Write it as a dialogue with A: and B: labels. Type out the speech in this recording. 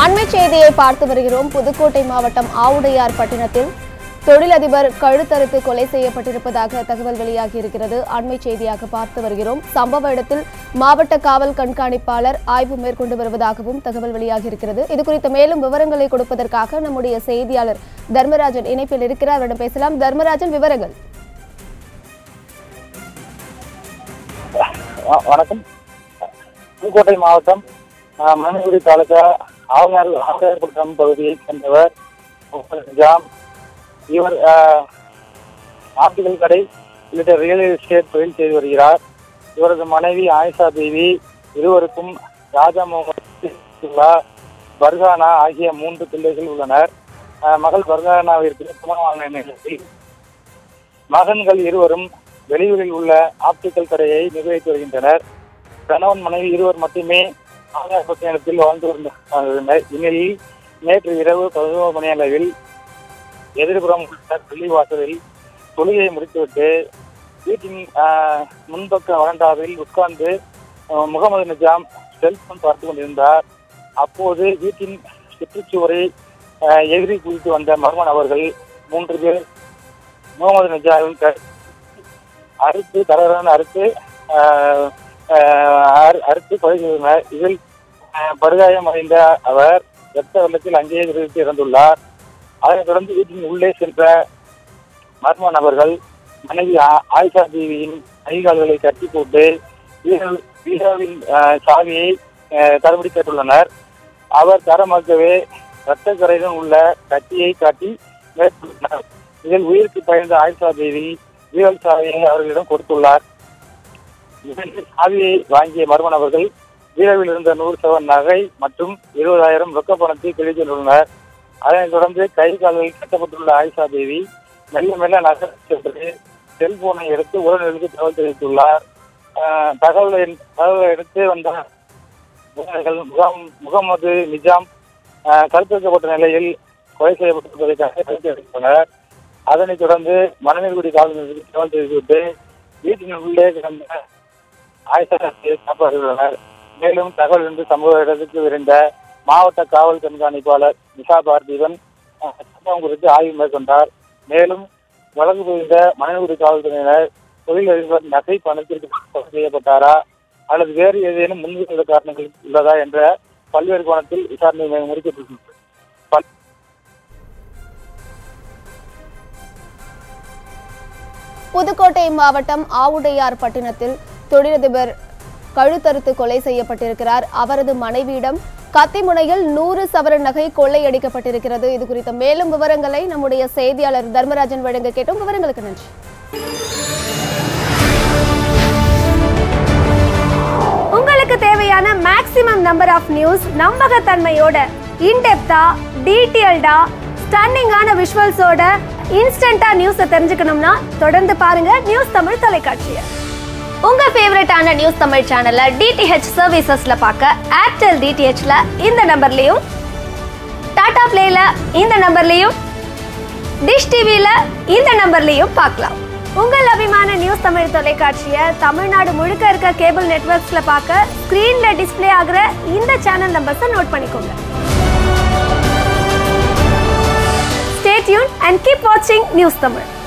A: அண்மை செய்தியை பார்த்து வருகிறோம் புதுக்கோட்டை மாவட்டம் ஆவுடையார் பட்டினத்தில் தொழிலதிபர் கழுத்தறுத்து கொலை செய்யப்பட்டிருப்பதாக தகவல் வெளியாகி இருக்கிறது அண்மை செய்தியாக பார்த்து வருகிறோம் சம்பவ இடத்தில் மாவட்ட காவல் கண்காணிப்பாளர் ஆய்வு மேற்கொண்டு வருவதாகவும் தகவல் வெளியாகி இருக்கிறது இது குறித்த மேலும் விவரங்களை கொடுப்பதற்காக நம்முடைய செய்தியாளர் தர்மராஜன் இணைப்பில் இருக்கிறார் அவரிடம் பேசலாம் தர்மராஜன் விவரங்கள்
B: வ- வணக்கம் புதுக்கோட்டை மாவட்டம் அஹ், மணிகுடி தாலுகா ஆவணர் ஆவணர்புரம் பகுதியைச் சேர்ந்தவர் முகமது நிஜாம் இவர் அஹ், ஆப்டிகல் கடை உள்ளிட்ட ரியல் எஸ்டேட் தொழில் செய்து வருகிறார் இவரது மனைவி ஆயிஷா தேவி இருவருக்கும் ராஜா முகமது சித்துல்லா, பர்கானா ஆகிய மூன்று பிள்ளைகள் உள்ளனர் அஹ், மகள் பர்கானாவிற்கு திருமணமான நிலையில் மகன்கள் இருவரும் வெளியூரில் உள்ள ஆப்டிக்கல் கடையை நிர்வகித்து வருகின்றனர் கணவன் மனைவி இருவர் மட்டுமே ஆகாயப்பட்டினத்தில் வாழ்ந்து வந்தனர் இந்நிலையில் நேற்று இரவு பதினோரு மணி அளவில் எதிர்புறம் உள்ள பள்ளிவாசலில் தொழுகையை முடித்துவிட்டு வீட்டின் ஆஹ், முன்பக்க வராண்டாவில் உட்கார்ந்து ஆஹ், முகமது நிஜாம் செல்போன் பார்த்து கொண்டிருந்தார் அப்போது வீட்டின் சுற்றுச்சுவரை ஆஹ், எதிரி குதித்து வந்த மர்மன் அவர்கள் மூன்று பேர் முகமது நிஜாமின் க- அறுத்து தரகரான அறுத்து ஆஹ், ஆஹ், அறு- அறுத்து கொலை செய்தனர் இதில் ஆஹ், படுகாயம் அடைந்த அவர் ரத்த வெள்ளத்தில் அங்கேயே விடுவித்து இறந்துள்ளார் அதனைத் தொடர்ந்து வீட்டின் உள்ளே சென்ற மர்ம நபர்கள் மனைவி ஆ- ஆயிஷா தேவியின் கைகால்களை கட்டி போட்டு வீர- வீராவின் ஆஹ், சாவியை ஆஹ், தரபடி கேட்டுள்ளனர் அவர் தர மறுக்கவே இரத்த கரையுடன் உள்ள கத்தியை காட்டி மேற்கொண்டனர் இதில் உயிருக்கு பயந்த ஆயிஷா தேவி வீரல் சாவியை அவர்களிடம் கொடுத்துள்ளார் இதில் சாவியை வாங்கிய மர்ம நபர்கள் வீரவில் இருந்த நூறு சவன் நகை மற்றும் இருபதாயிரம் ரொக்க பணத்தை கிழித்துள்ளனர் அதனைத் தொடர்ந்து கை கால்களில் கட்டப்பட்டுள்ள ஆயிஷா தேவி மெல்ல மெல்ல நகர் சென்று செல்போனை எடுத்து உறவினர்களுக்கு தகவல் தெரிவித்துள்ளார் ஆஹ் தகவலை தகவலை எடுத்து வந்த வீரர்கள் முகம் முகமது நிஜாம் ஆஹ் கருத்தரிக்கப்பட்ட நிலையில் கொலை செய்யப்பட்டிருப்பதற்காக கைது எடுத்தனர் அதனைத் தொடர்ந்து மணநீர்குடி காவல்நிலையத்தில் தகவல் தெரிவித்துவிட்டு வீட்டின் உள்ளே கிடந்த ஆயுதத்தை காப்பாற்றியுள்ளனர் மேலும் தகவல் இருந்து சம்பவ இடத்துக்கு விரைந்த மாவட்ட காவல் கண்காணிப்பாளர் நிஷா பார்த்திபன் அஹ், சம்பவம் குறித்து ஆய்வு மேற்கொண்டார் மேலும் வழக்கு புரிந்த மணநீர்குடி காவல்துறையினர் தொழிலதிபர் நகை பணத்திற்கு கொலை செய்யப்பட்டாரா அல்லது வேறு ஏதேனும் முன்விரோத காரணங்கள் உள்ளதா என்ற பல்வேறு கோணத்தில் விசாரணை முடிக்கப்பட்டுள்ளது
A: புதுக்கோட்டை மாவட்டம் ஆவுடையார் பட்டினத்தில் தொழிலதிபர் கழுத்தறுத்து கொலை செய்யப்பட்டிருக்கிறார் அவரது மனைவியிடம் கத்திமுனையில் நூறு சவரன் நகை கொள்ளையடிக்கப்பட்டிருக்கிறது இது குறித்த மேலும் விவரங்களை நம்முடைய செய்தியாளர் தர்மராஜன் வழங்க கேட்டோம் விவரங்களுக்கு நன்றி
C: உங்களுக்கு தேவையான மேக்ஸிமம் நம்பர் ஆஃப் நியூஸ் நம்பகத்தன்மையோட இன்டெப்தா டீட்டெயில்டா ஸ்டன்னிங்கான விஷுவல்ஸோட இன்ஸ்டன்டா நியூஸை தெரிஞ்சுக்கணும்னா தொடர்ந்து பாருங்க நியூஸ் தமிழ் தொலைக்காட்சியை
D: உங்க ஃபேவரட்டான நியூஸ் தமிழ் சேனலை டிடிஹெச் சர்வீசஸ்ல பார்க்க ஏர்டெல் டிடிஹெச்ல இந்த நம்பர்லயும் டாடா பிளேல இந்த நம்பர்லயும் டிஷ் டிவில இந்த நம்பர்லயும் பார்க்கலாம்
C: உங்கள் அபிமான நியூஸ் தமிழ் தொலைக்காட்சியை தமிழ்நாடு முழுக்க இருக்க கேபிள் நெட்வொர்க்ஸ்ல பார்க்க ஸ்க்ரீன்ல டிஸ்ப்ளே ஆகுற இந்த சேனல் நம்பர்ஸை நோட் பண்ணிக்கோங்க ஸ்டே டியூன் அண்ட் கீப் வாட்சிங் நியூஸ் தமிழ்